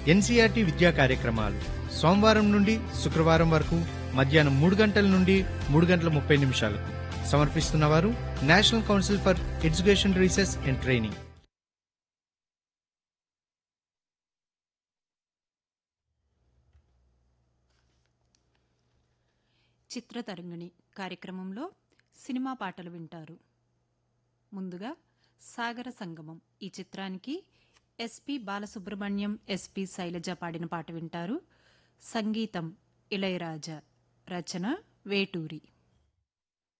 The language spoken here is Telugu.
ఎన్సీఆర్టీ విద్యా కార్యక్రమాలు సోమవారం నుండి శుక్రవారం వరకు మధ్యాహ్నం మూడు గంటల నుండి మూడు గంటల ముప్పై నిమిషాలకు సమర్పిస్తున్నవారు national council for education research and training చిత్రతరంగిణి కార్యక్రమంలో సినిమా పాటలు వింటారు ముందుగా సాగర సంగమం ఈ చిత్రానికి ఎస్పి బాలసుబ్రహ్మణ్యం ఎస్పి శైలజ పాడిన పాట వింటారు సంగీతం ఇళయరాజా రచన వేటూరి